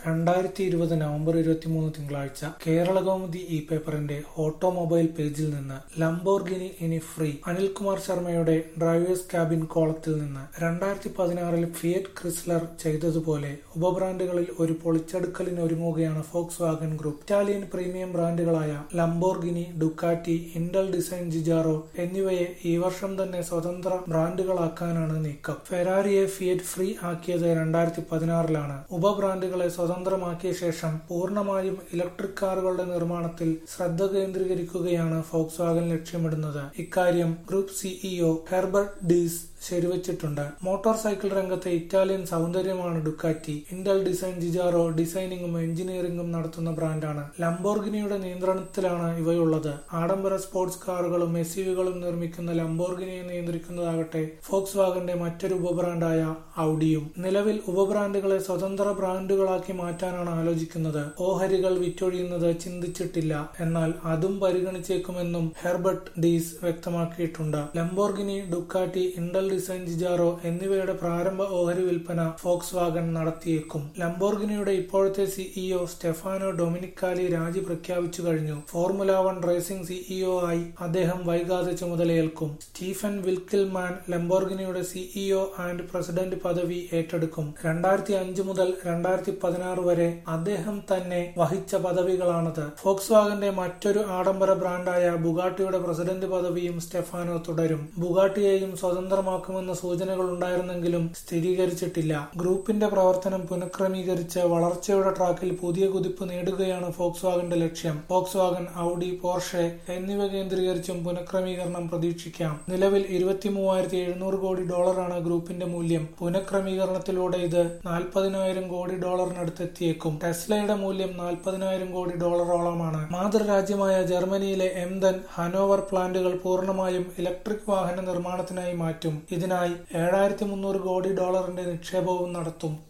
രണ്ടായിരത്തി ഇരുപത് നവംബർ ഇരുപത്തിമൂന്ന് തിങ്കളാഴ്ച കേരളകൗമുദി ഇ പേപ്പറിന്റെ ഓട്ടോമൊബൈൽ പേജിൽ നിന്ന് ലംബോർഗിനി ഇനി ഫ്രീ അനിൽകുമാർ ശർമ്മയുടെ ഡ്രൈവേഴ്സ് ക്യാബിൻ കോളത്തിൽ നിന്ന് രണ്ടായിരത്തി പതിനാറിൽ ഫിയറ്റ് ക്രിസ്ലർ ചെയ്തതുപോലെ ഉപബ്രാൻഡുകളിൽ ഒരു പൊളിച്ചെടുക്കലിന് ഒരുങ്ങുകയാണ് Volkswagen group Italian premium ബ്രാൻഡുകളായ Lamborghini Ducati Italdesign Giugiaro എന്നിവയെ ഈ വർഷം തന്നെ സ്വതന്ത്ര ബ്രാൻഡുകളാക്കാനാണ് നീക്കം ഫെരാരിയെ ഫിയറ്റ് ഫ്രീ ആക്കിയത് രണ്ടായിരത്തി പതിനാറിലാണ് ഉപബ്രാൻഡുകളെ സ്വതന്ത്രമാക്കിയ ശേഷം പൂർണ്ണമായും ഇലക്ട്രിക് കാറുകളുടെ നിർമ്മാണത്തിൽ ശ്രദ്ധ കേന്ദ്രീകരിക്കുകയാണ് ഫോക്സ് വാഗൻ ലക്ഷ്യമിടുന്നത് ഇക്കാര്യം ഗ്രൂപ്പ് സിഇഒ ഹെർബർട്ട് ഡീസ് ശരിവച്ചിട്ടുണ്ട് മോട്ടോർ സൈക്കിൾ രംഗത്തെ ഇറ്റാലിയൻ സൗന്ദര്യമാണ് ഡുക്കാറ്റി ഇന്റൽ ഡിസൈൻ ജിജാറോ ഡിസൈനിങ്ങും എഞ്ചിനീയറിംഗും നടത്തുന്ന ബ്രാൻഡാണ് ലംബോർഗിനിയുടെ നിയന്ത്രണത്തിലാണ് ഇവയുള്ളത് ആഡംബര സ്പോർട്സ് കാറുകളും എസ് യുവികളും നിർമ്മിക്കുന്ന ലംബോർഗിനിയെ നിയന്ത്രിക്കുന്നതാകട്ടെ ഫോക്സ് വാഗന്റെ മറ്റൊരു ഉപബ്രാൻഡായ ഔഡിയും നിലവിൽ ഉപബ്രാൻഡുകളെ സ്വതന്ത്ര ബ്രാൻഡുകളാക്കി മാറ്റാനാണ് ആലോചിക്കുന്നത് ഓഹരികൾ വിറ്റൊഴിയുന്നത് ചിന്തിച്ചിട്ടില്ല എന്നാൽ അതും പരിഗണിച്ചേക്കുമെന്നും ഹെർബർട്ട് ഡീസ് വ്യക്തമാക്കിയിട്ടുണ്ട് Lamborghini Ducati Italdesign Giugiaro എന്നിവയുടെ പ്രാരംഭ ഓഹരി വിൽപ്പന ഫോക്സ് വാഗൻ നടത്തിയേക്കും ലംബോർഗിനിയുടെ ഇപ്പോഴത്തെ സിഇഒ സ്റ്റെഫാനോ ഡൊമിനിക്കാലി രാജി പ്രഖ്യാപിച്ചു കഴിഞ്ഞു ഫോർമുല വൺ റേസിംഗ് സിഇഒ ആയി അദ്ദേഹം വൈകാതെ ചുമതലയേൽക്കും സ്റ്റീഫൻ വിൽക്കിൽമാൻ ലംബോർഗിനിയുടെ സിഇഒ ആൻഡ് പ്രസിഡന്റ് പദവി ഏറ്റെടുക്കും രണ്ടായിരത്തി അഞ്ച് മുതൽ രണ്ടായിരത്തി പതിനാറ് വരെ അദ്ദേഹം തന്നെ വഹിച്ച പദവികളാണത് ഫോക്സ് വാഗന്റെ മറ്റൊരു ആഡംബര ബ്രാൻഡായ ബുഗാട്ടിയുടെ പ്രസിഡന്റ് പദവിയും സ്റ്റെഫാനോ തുടരും ബുഗാട്ടിയെയും സ്വതന്ത്രമാക്കുമെന്ന സൂചനകൾ ഉണ്ടായിരുന്നെങ്കിലും സ്ഥിരീകരിച്ചിട്ടില്ല ഗ്രൂപ്പിന്റെ പ്രവർത്തനം പുനഃക്രമീകരിച്ച് വളർച്ചയുടെ ട്രാക്കിൽ പുതിയ കുതിപ്പ് നേടുകയാണ് ഫോക്സ് വാഗന്റെ ലക്ഷ്യം ഫോക്സ് വാഗൻ ഔഡി പോർഷെ എന്നിവ കേന്ദ്രീകരിച്ചും പുനഃക്രമീകരണം പ്രതീക്ഷിക്കാം നിലവിൽ ഇരുപത്തി മൂവായിരത്തി എഴുന്നൂറ് കോടി ഡോളറാണ് ഗ്രൂപ്പിന്റെ മൂല്യം പുനഃക്രമീകരണത്തിലൂടെ ഇത് നാൽപ്പതിനായിരം കോടി ഡോളറിനടുത്തെത്തിയേക്കും ടെസ്ലയുടെ മൂല്യം നാൽപ്പതിനായിരം കോടി ഡോളറോളമാണ് മാതൃരാജ്യമായ ജർമ്മനിയിലെ എംദൻ ഹനോവർ പ്ലാന്റുകൾ പൂർണ്ണമായും ഇലക്ട്രിക് വാഹന നിർമ്മാണത്തിനായി മാറ്റും ഇതിനായി ഏഴായിരത്തി മുന്നൂറ് കോടി ഡോളറിന്റെ നിക്ഷേപവും നടത്തും